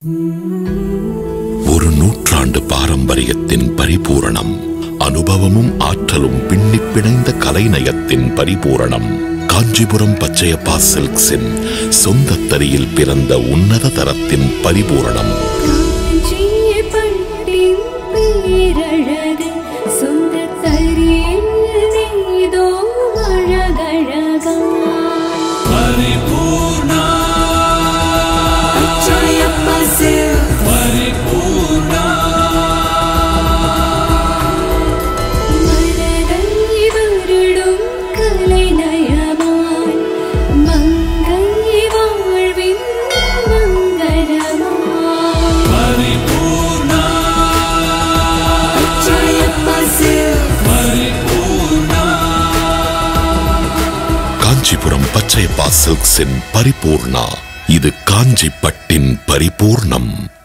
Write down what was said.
ஒரு நூற்றாண்டு பாரம்பரியத்தின் பரிபூரணம் அனுபவமும் ஆற்றலும் பின்னிப் பிணைந்த கலைநயத்தின் பரிபூரணம் காஞ்சிபுரம் பச்சையப்பா சில்க்ஸின் சொந்த தரியில் பிறந்த உன்னத தரத்தின் பரிபூரணம் காஞ்சிய பட்டின் பேரழகு சொந்த தரியில் நெய்தோ அழகழகா பச்சையப்பா silk. மனதை வருடும் கலைநயமாய் மங்கை வாழ்வின் மங்களமாய் பச்சையப்பா silk. காஞ்சிபுரம் பச்சையப்பா சில்க்ஸின் பரிபூர்ணா இது காஞ்சி பட்டின் பரிபூர்ணம்